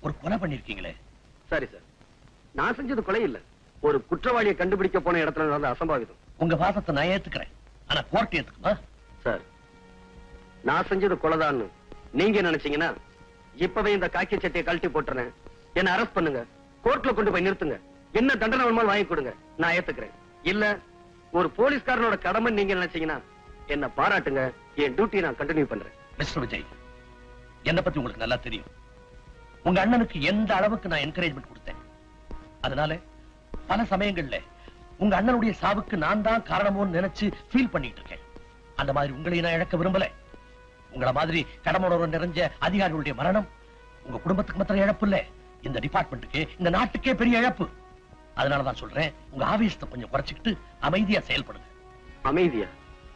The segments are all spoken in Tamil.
ஒரு கொலை பண்ணிருக்கீங்களே சரி சார் நான் செஞ்சது கொலை இல்ல ஒரு குற்றவாளியை கண்டுபிடிக்க போன இடத்துல நடந்த அசம்பாவிதம் உங்க வாதத்தை நான் ஏத்துக்கிறேன் ஆனா கோர்ட் ஏத்துக்குமா சார் நான் செஞ்சது கொலைதான்னு நீங்க நினைச்சீங்கன்னா இப்பவே இந்த காக்கி சட்டையை கழட்டி போட்டுறேன் என்ன அரெஸ்ட் பண்ணுங்க கோர்ட்ல கொண்டு போய் நிறுத்துங்க என்ன தண்டனை வேணுமாலும் வாங்கி கொடுங்க நான் ஏத்துக்கிறேன் இல்ல ஒரு போலீஸ்காரனோட கடமை நீங்க நினைச்சீங்கன்னா என்ன பாராட்டுங்க என் டியூட்டியை நான் கண்டினியூ பண்றேன் மிஸ்டர் விஜய் என்ன பத்தி உங்களுக்கு நல்லா தெரியும் உங்க அண்ணனுக்கு எந்த அளவுக்கு நான் என்கரேஜ்மெண்ட் கொடுத்தேன் அதனால பல சமயங்கள்ல உங்க அண்ணனுடைய சாவுக்கு நான் தான் காரணமோன்னு நினைச்சு ஃபீல் பண்ணிட்டு இருக்கேன் அந்த மாதிரி உங்களையும் நான் இழக்க விரும்பல உங்கள மாதிரி கடமோட நிறைஞ்ச அதிகாரிகளுடைய மரணம் உங்க குடும்பத்துக்கு மாத்திரம் இழப்பு இல்ல இந்த டிபார்ட்மெண்ட்டுக்கு இந்த நாட்டுக்கே பெரிய இழப்பு அதனாலதான் சொல்றேன் உங்க ஆவேசத்தை கொஞ்சம் குறைச்சுக்கிட்டு அமைதியா செயல்படுங்க அமைதியா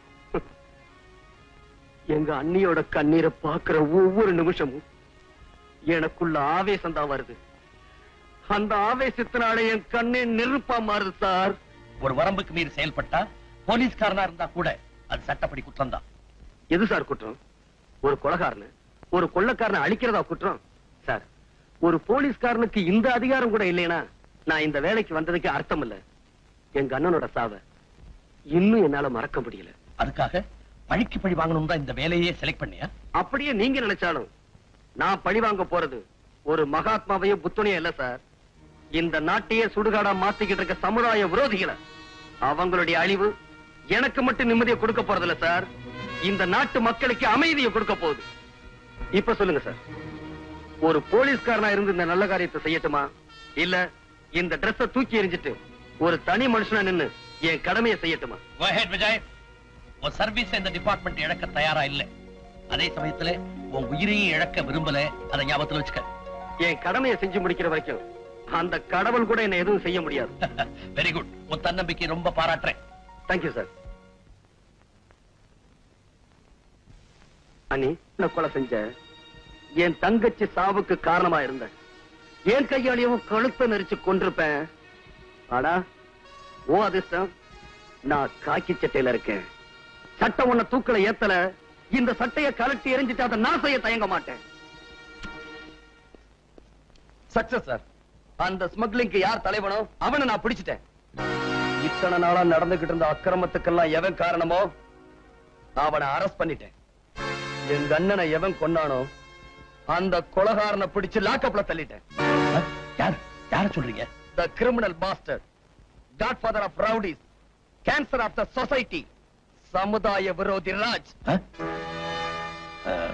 எங்க அண்ணியோட கண்ணீரை பாக்குற ஒவ்வொரு நிமிஷமும் எனக்குள்ள ஆவேசம் தான் வருது அந்த ஆவேசத்தினால என் கண்ணே நெருப்பா மாறுது சார் ஒரு வரம்புக்கு மீறி செயல்பட்டா போலீஸ்காரனா இருந்தா கூட அது சட்டப்படி குற்றம் தான் எது சார் குற்றம் ஒரு கொலகாரன ஒரு கொள்ளக்காரனை அழிக்கிறதா குற்றம் சார் ஒரு போலீஸ்காரனுக்கு இந்த அதிகாரம் கூட இல்லைனா நான் இந்த வேலைக்கு வந்ததுக்கு அர்த்தம் இல்ல எங்க அண்ணனோட சாவ இன்னும் என்னால மறக்க முடியல அதுக்காக பழிக்கு பழி வாங்கணும் தான் இந்த வேலையே செலக்ட் பண்ணியா அப்படியே நீங்க நினைச்சாலும் நான் பழி வாங்க போறது ஒரு மகாத்மாவையும் புத்தனையும் இல்ல சார் இந்த நாட்டையே சுடுகாடா மாத்திக்கிட்டு இருக்க சமுதாய விரோதிகளை அவங்களுடைய அழிவு எனக்கு மட்டும் நிம்மதியை கொடுக்க போறதில்ல சார் இந்த நாட்டு மக்களுக்கு அமைதியை கொடுக்க போகுது இப்ப சொல்லுங்க சார் ஒரு போலீஸ்காரனா இருந்து இந்த நல்ல காரியத்தை செய்யட்டுமா இல்ல இந்த Dress-அ தூக்கி எறிஞ்சிட்டு ஒரு தனி மனுஷனா நின்னு என் கடமையை செய்யட்டுமா Go ahead, விஜய் உன் சர்வீஸ் இந்த டிபார்ட்மெண்ட் இழக்க தயாரா இல்ல அதே சமயத்துல உன் உயிரையும் இழக்க விரும்பல அதை ஞாபகத்துல வச்சுக்க என் கடமையை செஞ்சு முடிக்கிற வரைக்கும் அந்த கடவுள் கூட என்ன எதுவும் செய்ய முடியாது வெரி குட் உன் தன்னம்பிக்கை ரொம்ப பாராட்டுறேன் தேங்க்யூ சார் அண்ணி நான் கொலை செஞ்ச என் தங்கச்சி சாவுக்கு காரணமா இருந்த என் கையாலையும் கழுத்தை நெரிச்சு கொண்டிருப்பேன் ஆனா ஓ அதிர்ஷ்டம் நான் காக்கி சட்டையில இருக்கேன் சட்டம் உன்னை தூக்கல ஏத்தல இந்த சட்டைய கலட்டி எரிஞ்சிட்டு அதை நான் செய்ய தயங்க மாட்டேன் சக்சஸ் சார் அந்த ஸ்மக்லிங்க்கு யார் தலைவனோ அவனை நான் பிடிச்சிட்டேன் இத்தனை நாளா நடந்துகிட்டு இருந்த அக்கிரமத்துக்கெல்லாம் எவன் காரணமோ அவனை அரெஸ்ட் பண்ணிட்டேன் எங்க அண்ணனை எவன் கொன்னானோ அந்த கொலகாரனை பிடிச்சு லாக்கப்ல தள்ளிட்டேன் அஹ், யார் யார சொல்றீங்க the criminal master godfather of rowdies cancer of the society சமுதாய விரோதி ராஜ் அஹ்? அஹ்,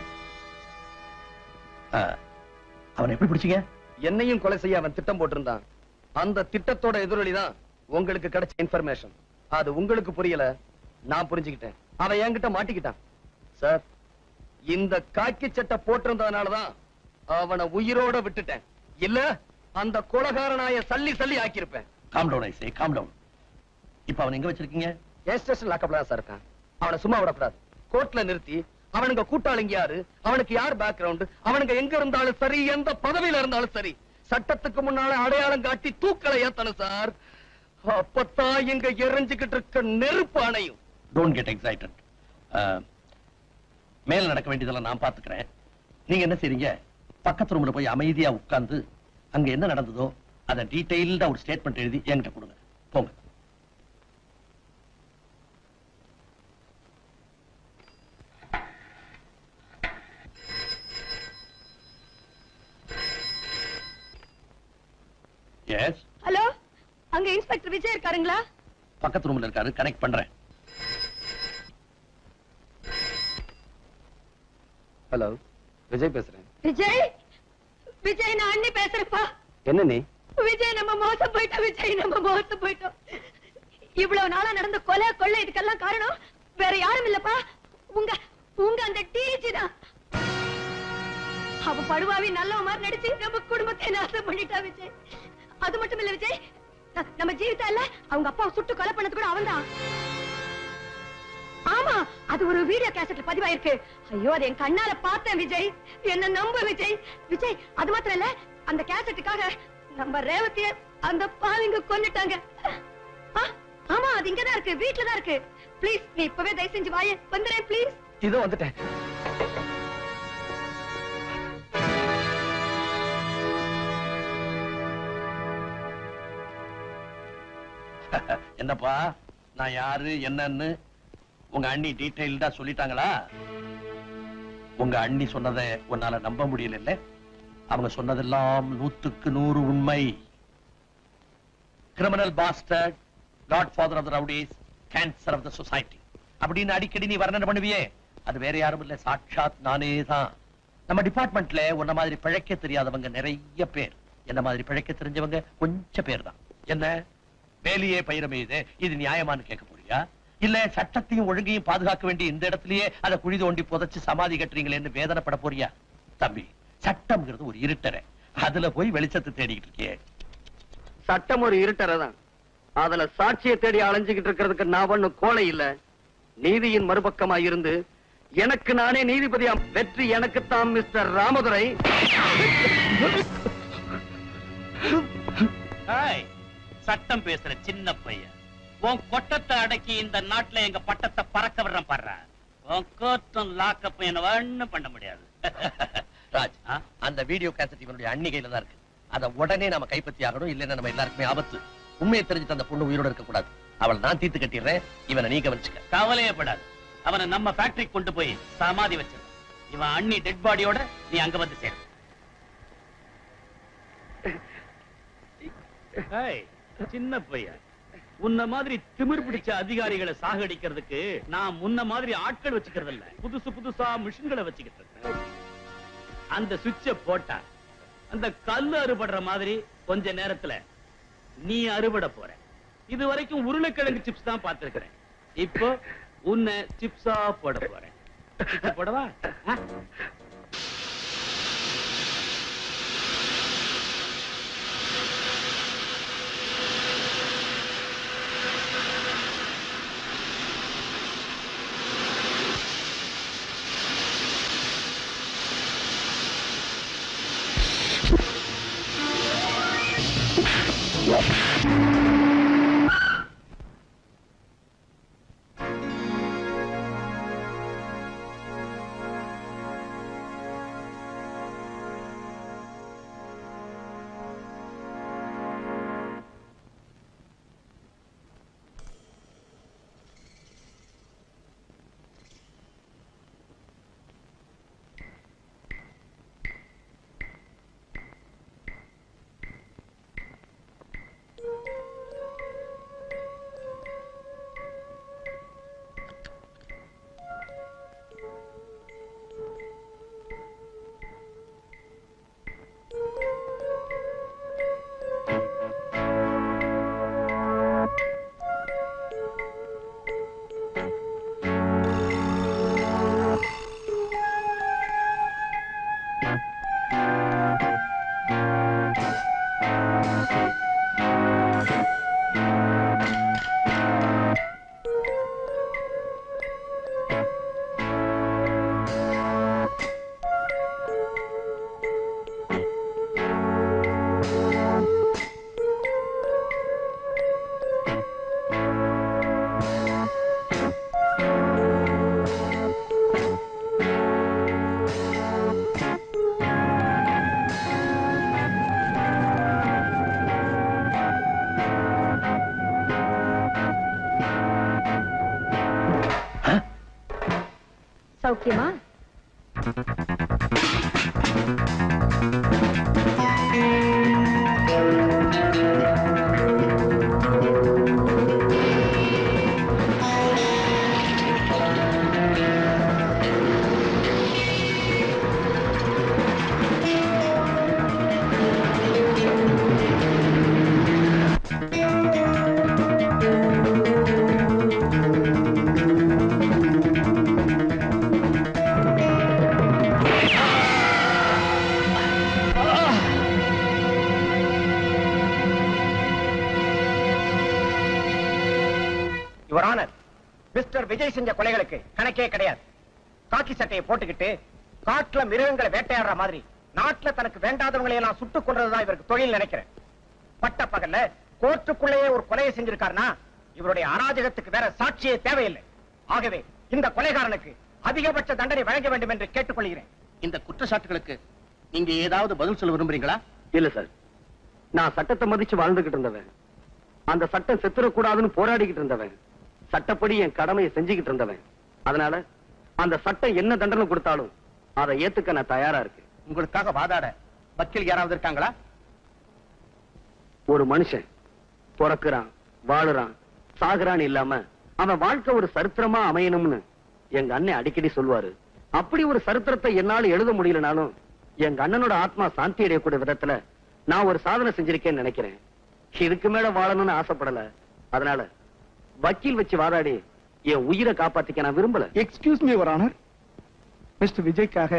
அஹ், அவனை எப்படி பிடிச்சீங்க என்னையும் கொலை செய்ய அவன் திட்டம் போட்டிருந்தான் அந்த திட்டத்தோட எதிரொலிதான் உங்களுக்கு கிடைச்ச இன்ஃபர்மேஷன் அது உங்களுக்கு புரியல நான் புரிஞ்சுக்கிட்டேன் அவன் என்கிட்ட மாட்டிக்கிட்டான் சார் இந்த காக்கி சட்டை போட்டிருந்ததுனாலதான் அவனை உயிரோட விட்டுட்டேன் இல்ல அந்த கொலகாரனாய சல்லி சல்லி ஆக்கியிருப்பேன் calm down I say calm down இப்ப அவன் எங்க வச்சிருக்கீங்க என் ஸ்டேஷன் லாக்கப்ல தான் சார் இருக்கான் அவனை சும்மா விடக்கூடாது கோர்ட்ல நிறுத்தி அவனுங்க கூட்டாளிங்க யாரு அவனுக்கு யார் பேக்ரவுண்ட் அவனுங்க எங்க இருந்தாலும் சரி எந்த பதவியில இருந்தாலும் சரி சட்டத்துக்கு முன்னால அடையாளம் காட்டி தூக்கலை ஏத்தணும் சார் அப்பத்தான் இங்க எரிஞ்சுகிட்டு இருக்க நெருப்பு அணையும் டோன்ட் கெட் எக்ஸைட்டட் மேல நடக்க வேண்டியதெல்லாம் நான் பாத்துக்கிறேன் நீங்க என்ன செய்றீங்க பக்கத்து ரூம்ல போய் அமைதியா உட்கார்ந்து அங்க என்ன நடந்ததோ அதை டீடைல்டா ஒரு ஸ்டேட்மெண்ட் எழுதி என்கிட்ட கொடுங்க போங்க எஸ் ஹலோ அங்க இன்ஸ்பெக்டர் விஜய் இருக்காருங்களா பக்கத்து ரூம்ல இருக்காரு கனெக்ட் பண்றேன் ஹலோ விஜய் பேசுறேன் விஜய் விஜய் நான் அண்ணி பேசுறேன்ப்பா என்ன நீ விஜய் நம்ம மோசம் போயிட்டோம் விஜய் நம்ம மோசம் போயிட்டோம் இவ்வளவு நாளா நடந்த கொலை கொள்ளை இதுக்கெல்லாம் காரணம் வேற யாரும் இல்லப்பா உங்க உங்க அந்த டிஜி தான் அவ படுவாவி நல்லவ மாதிரி நடிச்சு நம்ம குடும்பத்தை நாசம் பண்ணிட்டா விஜய் அது மட்டும் இல்ல விஜய் ந- நம்ம ஜீவிதா இல்ல அவங்க அப்பாவை சுட்டு கொலை பண்ணது கூட அவன்தான் ஆமா அது ஒரு வீடியோ கேசட்ல பதிவாயிருக்கு ஐயோ அது என் கண்ணால பார்த்தேன் விஜய் என்ன நம்பு விஜய் விஜய் அது மாத்திரம் இல்ல அந்த கேசட்டுக்காக நம்ம ரேவதிய அந்த பாவிங்க கொன்னுட்டாங்க ஆ, ஆமா அது இங்கதான் இருக்கு வீட்டுல தான் இருக்கு ப்ளீஸ் நீ இப்பவே தயவு செஞ்சு வாயே வந்துடுறேன் ப்ளீஸ் இதோ வந்துட்டேன் என்னப்பா நான் யாரு என்னன்னு உங்க அண்ணி டீடைல்டா சொல்லிட்டாங்களா உங்க அண்ணி சொன்னதை உன்னால நம்ப முடியல அவங்க சொன்னதெல்லாம் நூத்துக்கு நூறு உண்மை criminal bastard godfather of the rowdies cancer of the society அப்படின்னு அடிக்கடி நீ வர்ணனை பண்ணுவியே அது வேற யாரும் இல்ல சாட்சாத் நானே தான் நம்ம டிபார்ட்மெண்ட்ல உன்ன மாதிரி பிழைக்க தெரியாதவங்க நிறைய பேர் என்ன மாதிரி பிழைக்க தெரிஞ்சவங்க கொஞ்சம் பேர் தான் என்ன வேலையே பயிரமையுது இது நியாயமான்னு கேட்க போறியா இல்ல சட்டத்தையும் ஒழுங்கையும் பாதுகாக்க வேண்டிய இந்த இடத்துலயே அதை குழி தோண்டி புதைச்சு சமாதி கட்டுறீங்களேன்னு வேதனைப்பட போறியா தம்பி சட்டம்ங்கிறது ஒரு இருட்டரை அதுல போய் வெளிச்சத்தை தேடிக்கிட்டு இருக்கியே சட்டம் ஒரு இருட்டரை தான் அதுல சாட்சியை தேடி அலைஞ்சுகிட்டு இருக்கிறதுக்கு நான் ஒண்ணும் கோலை இல்ல நீதியின் மறுபக்கமா இருந்து எனக்கு நானே நீதிபதியா வெற்றி எனக்குத்தான் மிஸ்டர் ராமதுரை ஹாய் சட்டம் பேசுற சின்ன பையன் உன் கொட்டத்தை அடக்கி இந்த நாட்டுல எங்க பட்டத்தை பறக்க விடுறேன் பாடுற உன் கோர்ட்டும் லாக்கப்பும் என்ன ஒண்ணும் பண்ண முடியாது ராஜ் ஆ? அந்த வீடியோ கேசட் இவனுடைய அன்னிகையில தான் இருக்கு அத உடனே நாம கைப்பற்றி ஆகணும் இல்லைன்னா நம்ம எல்லாருக்குமே ஆபத்து உண்மையை தெரிஞ்சுட்டு அந்த பொண்ணு உயிரோட இருக்க கூடாது அவளை நான் தீர்த்து கட்டிடுறேன் இவனை நீ கவனிச்சுக்க கவலையே படாது அவனை நம்ம ஃபேக்டரி கொண்டு போய் சமாதி வச்சிரு இவன் அண்ணி டெட் பாடியோட நீ அங்க வந்து சேரு ஹாய் சின்ன பையன் உன்ன மாதிரி திமிர் பிடிச்ச அதிகாரிகளை சாகடிக்கிறதுக்கு நான் முன்ன மாதிரி ஆட்கள் வச்சுக்கிறது இல்ல புதுசு புதுசா மிஷின்களை வச்சுக்கிட்டு இருக்கேன். அந்த சுவிட்ச போட்டா அந்த கல்லு அறுபடுற மாதிரி கொஞ்ச நேரத்துல நீ அறுபட போற இது வரைக்கும் உருளைக்கிழங்கு சிப்ஸ் தான் பார்த்திருக்கிறேன் இப்போ உன்னை சிப்ஸா போட போறேன் சிப்ஸ் போடவா ஆ? சௌக்கியமா யுவர் ஆனர் மிஸ்டர் விஜய் செஞ்ச கொலைகளுக்கு கணக்கே கிடையாது காக்கி சட்டையை போட்டுக்கிட்டு காட்டுல மிருகங்களை வேட்டையாடுற மாதிரி நாட்டுல தனக்கு வேண்டாதவங்களை எல்லாம் சுட்டுக் கொன்றதுதான் இவருக்கு தொழில் நினைக்கிறேன் பட்ட பகல்ல கோர்ட்டுக்குள்ளேயே ஒரு கொலையை செஞ்சிருக்காருன்னா இவருடைய அராஜகத்துக்கு வேற சாட்சியே தேவையில்லை ஆகவே இந்த கொலைகாரனுக்கு அதிகபட்ச தண்டனை வழங்க வேண்டும் என்று கேட்டுக்கொள்கிறேன் இந்த குற்றச்சாட்டுகளுக்கு நீங்க ஏதாவது பதில் சொல்ல விரும்புறீங்களா இல்ல சார் நான் சட்டத்தை மதிச்சு வாழ்ந்துகிட்டு இருந்தவன் அந்த சட்டம் செத்துறக்கூடாதுன்னு போராடிக்கிட்டு இருந்தவன் சட்டப்படி என் கடமையை செஞ்சுக்கிட்டு இருந்தவன் அதனால அந்த சட்டம் என்ன தண்டனை கொடுத்தாலும் அதை ஏத்துக்க நான் தயாரா இருக்கேன் உங்களுக்காக வாதாட வக்கீல் யாராவது இருக்காங்களா ஒரு மனுஷன் பிறக்குறான் வாழுறான் சாகுறான்னு இல்லாம அவன் வாழ்க்கை ஒரு சரித்திரமா அமையணும்னு எங்க அண்ணன் அடிக்கடி சொல்லுவாரு அப்படி ஒரு சரித்திரத்தை என்னால எழுத முடியலனாலும் எங்க அண்ணனோட ஆத்மா சாந்தி அடையக்கூடிய விதத்துல நான் ஒரு சாதனை செஞ்சிருக்கேன்னு நினைக்கிறேன் இதுக்கு மேல வாழணும்னு ஆசைப்படல அதனால வக்கீல் வச்சு வாதாடி என் உயிரை காப்பாத்திக்க நான் விரும்பல excuse me your honour mister விஜய்க்காக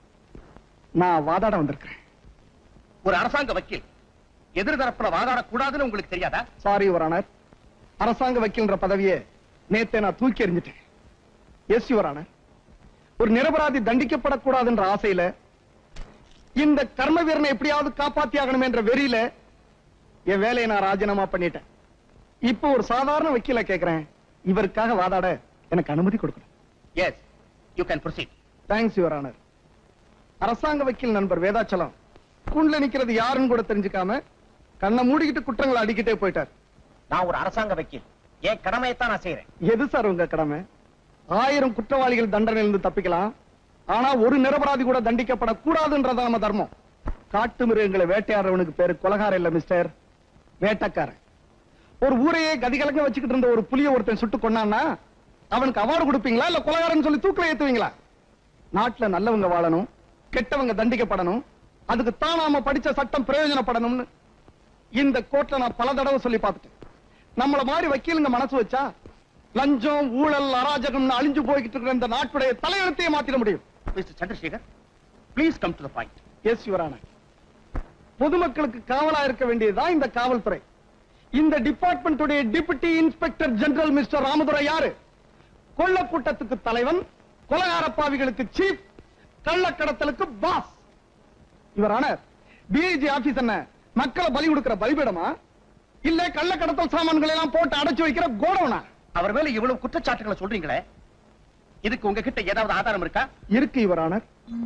நான் வாதாட வந்திருக்கிறேன் ஒரு அரசாங்க வக்கீல் எதிர்தரப்புல வாதாடக்கூடாதுன்னு உங்களுக்கு தெரியாதா சாரி யுவர் ஆனர் அரசாங்க வக்கீல்ன்ற பதவியை நேத்தே நான் தூக்கி எறிஞ்சிட்டேன் எஸ் யுவர் ஆனர் ஒரு நிரபராதி தண்டிக்கப்படக்கூடாதுன்ற ஆசையில இந்த கர்ம வீரனை எப்படியாவது காப்பாத்தி ஆகணும் என்ற வெறியில என் வேலையை நான் ராஜினாமா பண்ணிட்டேன் இப்போ ஒரு சாதாரண வக்கீல கேக்குறேன் இவருக்காக வாதாட எனக்கு அனுமதி கொடுக்கணும் yes you can proceed thanks your honour அரசாங்க வக்கீல் நண்பர் வேதாச்சலம் கூண்டுல நிக்கிறது யாருன்னு கூட தெரிஞ்சுக்காம கண்ணை மூடிக்கிட்டு குற்றங்களை அடிக்கிட்டே போயிட்டார் நான் ஒரு அரசாங்க வக்கீல் என் கடமையைத்தான் நான் செய்யறேன் எது சார் உங்க கடமை ஆயிரம் குற்றவாளிகள் தண்டனையிலிருந்து தப்பிக்கலாம் ஆனா ஒரு நிரபராதி கூட தண்டிக்கப்படக்கூடாதுன்றத நம்ம தர்மம் காட்டு மிருகங்களை வேட்டையாடுறவனுக்கு பேரு கொலகாரம் இல்ல மிஸ்டர் வேட்டக்காரன் ஒரு ஊரையே கதிகலங்க வச்சுக்கிட்டு இருந்த ஒரு புலிய ஒருத்தன் சுட்டு கொண்டான்னா அவனுக்கு அவார்டு கொடுப்பீங்களா இல்ல கொலகாரன்னு சொல்லி தூக்கில ஏத்துவீங்களா நாட்டுல நல்லவங்க வாழணும் கெட்டவங்க தண்டிக்கப்படணும் அதுக்கு தான் நாம படிச்ச சட்டம் பிரயோஜனப்படணும்னு இந்த கோர்ட்ல நான் பல தடவை சொல்லி பார்த்துட்டேன் நம்மள மாதிரி வக்கீலுங்க மனசு வச்சா லஞ்சம் ஊழல் அராஜகம்னு அழிஞ்சு போய்கிட்டு இருக்கிற இந்த நாட்டுடைய தலையெழுத்தையே மாத்திட முடியும் mister Chandrasekhar please come to the point yes your honour பொதுமக்களுக்கு காவலா இருக்க வேண்டியதுதான் இந்த காவல்துறை இந்த டிபார்ட்மெண்ட்டுடைய deputy inspector general mister Ramadurai யாரு கொள்ள கூட்டத்துக்கு தலைவன் கொலகாரப்பாவிகளுக்கு சீஃப் கள்ளக்கடத்தலுக்கு பாஸ் இவரான டிஐஜி ஆபீஸ் என்ன மக்களை பலி கொடுக்கிற பலிபீடமா இல்ல கள்ளக்கடத்தல் சாமான்களை எல்லாம் போட்டு அடைச்சு வைக்கிற கோடவுனா அவர் மேல இவ்வளவு குற்றச்சாட்டுகளை சொல்றீங்களே இதுக்கு உங்ககிட்ட ஏதாவது ஆதாரம் இருக்கா இருக்கு இவரான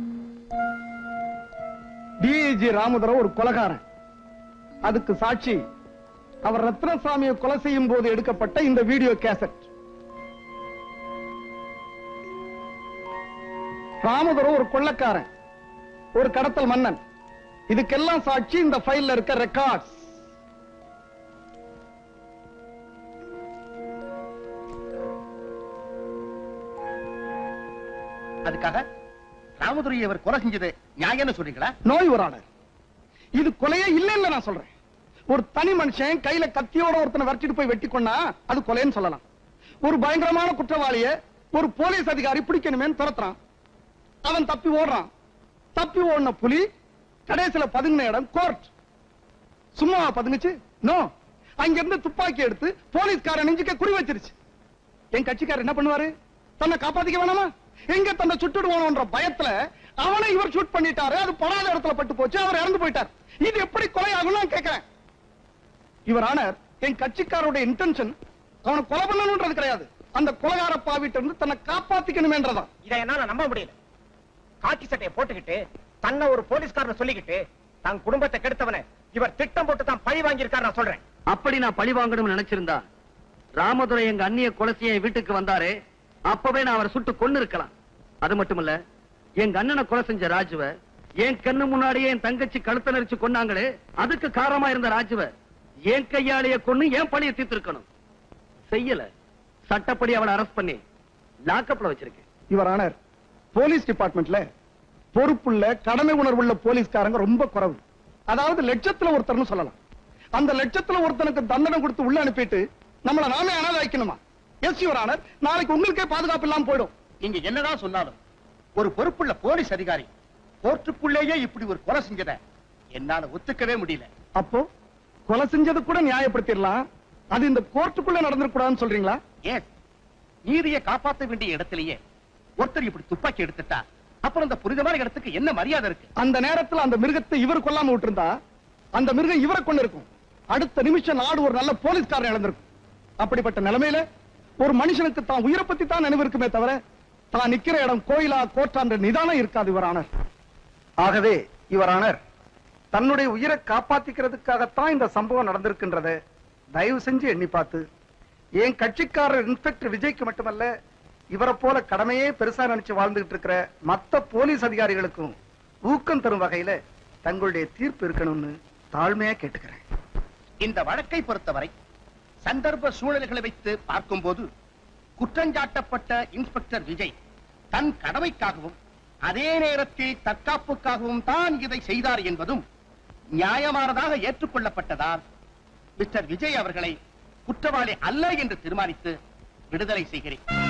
டிஐஜி ராமதுரை ஒரு கொலகாரன் அதுக்கு சாட்சி அவர் ரத்னசாமியை கொலை செய்யும் போது எடுக்கப்பட்ட இந்த வீடியோ கேசட் ராமதுரை ஒரு கொள்ளக்காரன் ஒரு கடத்தல் மன்னன் இதுக்கெல்லாம் சாட்சி இந்த ஃபைல்ல இருக்க ரெக்கார்ட்ஸ் அதுக்காக ராமதுரையை அவர் கொலை செஞ்சது நியாயம்னு சொல்றீங்களா நோய் வரான இது கொலையே இல்லைன்னு நான் சொல்றேன் ஒரு தனி மனுஷன் கையில கத்தியோட ஒருத்தனை விரட்டிட்டு போய் வெட்டி கொண்டா அது கொலைன்னு சொல்லலாம் ஒரு பயங்கரமான குற்றவாளிய ஒரு போலீஸ் அதிகாரி பிடிக்கணுமேன்னு துரத்துறான் அவன் தப்பி ஓடுறான் தப்பி ஓடின புலி கடைசியில பதுங்கின இடம் கோர்ட் சும்மாவா பதுங்குச்சு நோ அங்கிருந்து துப்பாக்கி எடுத்து போலீஸ்காரன் நெஞ்சுக்க குறி வச்சிருச்சு என் கட்சிக்காரர் என்ன பண்ணுவாரு தன்னை காப்பாத்திக்க வேணாமா எங்க தன்னை சுட்டுடுவானோன்ற பயத்துல அவனை இவர் ஷூட் பண்ணிட்டாரு அது படாத இடத்துல பட்டு போச்சு அவர் இறந்து போயிட்டார் இது எப்படி கொலை ஆகும் நான் கேட்கிறேன் இவர் ஆனர் என் கட்சிக்காரோட இன்டென்ஷன் அவனை கொலை பண்ணணும்ன்றது கிடையாது அந்த கொலகார பாவிட்ட இருந்து தன்னை காப்பாத்திக்கணுமேன்றதான் இதை என்னால நம்ப முடியல காக்கி சட்டையை போட்டுக்கிட்டு தன்னை ஒரு போலீஸ்காரன் சொல்லிக்கிட்டு தன் குடும்பத்தை கெடுத்தவனை இவர் திட்டம் போட்டு தான் பழி வாங்கியிருக்காரு நான் சொல்றேன் அப்படி நான் பழி வாங்கணும்னு நினைச்சிருந்தா ராமதுரை எங்க அண்ணிய கொலை செய்ய என் வீட்டுக்கு வந்தாரே அப்பவே நான் அவரை சுட்டு கொன்னு இருக்கலாம் அது மட்டுமல்ல எங்க அண்ணனை கொலை செஞ்ச ராஜுவ என் கண்ணு முன்னாடியே என் தங்கச்சி கழுத்த நெரிச்சு கொன்னாங்களே அதுக்கு காரணமா இருந்த ராஜுவ என் கையாலேயே கொன்னு என் பழிய தீர்த்திருக்கணும் செய்யல சட்டப்படி அவளை அரெஸ்ட் பண்ணி லாக்கப்ல வச்சிருக்கேன் இவர் ஆனர் போலீஸ் டிபார்ட்மெண்ட்ல பொறுப்புள்ள கடமை உணர்வுள்ள போலீஸ்காரங்க ரொம்ப குறைவு அதாவது லட்சத்துல ஒருத்தர்னு சொல்லலாம் அந்த லட்சத்துல ஒருத்தனுக்கு தண்டனை கொடுத்து உள்ள அனுப்பிட்டு நம்மள நாமே அனாதை வைக்கணுமா எஸ் யுவர் ஆனர் நாளைக்கு உங்களுக்கே பாதுகாப்பு இல்லாம போயிடும் நீங்க என்னதான் சொன்னாலும் ஒரு பொறுப்புள்ள போலீஸ் அதிகாரி கோர்ட்டுக்குள்ளேயே இப்படி ஒரு கொலை செஞ்சதை என்னால ஒத்துக்கவே முடியல அப்போ கொலை செஞ்சது கூட நியாயப்படுத்திடலாம் அது இந்த கோர்ட்டுக்குள்ள நடந்துடக்கூடாதுன்னு சொல்றீங்களா ஏன் நீதியை காப்பாற்ற வேண்டிய இடத்திலேயே ஒருத்தர் இப்படி துப்பாக்கி எடுத்துட்டா அப்புறம் அந்த புனிதமான இடத்துக்கு என்ன மரியாதை இருக்கு அந்த நேரத்துல அந்த மிருகத்தை இவர் கொல்லாம விட்டிருந்தா அந்த மிருகம் இவரை கொண்டு இருக்கும் அடுத்த நிமிஷம் நாடு ஒரு நல்ல போலீஸ்காரன் இழந்திருக்கும் அப்படிப்பட்ட நிலைமையில ஒரு மனுஷனுக்கு தான் உயிரை பத்தி தான் நினைவு இருக்குமே தவிர தான் நிக்கிற இடம் கோயிலா கோட்டான்ற நிதானம் இருக்காது இவர் ஆனர் ஆகவே இவர் ஆனர் தன்னுடைய உயிரை காப்பாத்திக்கிறதுக்காகத்தான் இந்த சம்பவம் நடந்திருக்கின்றத தயவு செஞ்சு எண்ணி பார்த்து என் கட்சிக்காரர் இன்ஸ்பெக்டர் விஜய்க்கு மட்டுமல்ல இவரை போல கடமையே பெருசா நினைச்சு வாழ்ந்துகிட்டு இருக்கிற மத்த போலீஸ் அதிகாரிகளுக்கும் ஊக்கம் தரும் வகையில தங்களுடைய தீர்ப்பு இருக்கணும்னு தாழ்மையா கேட்டுக்கிறேன் இந்த வழக்கை பொறுத்தவரை சந்தர்ப்ப சூழல்களை வைத்து பார்க்கும்போது குற்றஞ்சாட்டப்பட்ட இன்ஸ்பெக்டர் விஜய் தன் கடமைக்காகவும் அதே நேரத்தில் தற்காப்புக்காகவும் தான் இதை செய்தார் என்பதும் நியாயமானதாக ஏற்றுக்கொள்ளப்பட்டதால் மிஸ்டர் விஜய் அவர்களை குற்றவாளி அல்ல என்று தீர்மானித்து விடுதலை செய்கிறேன்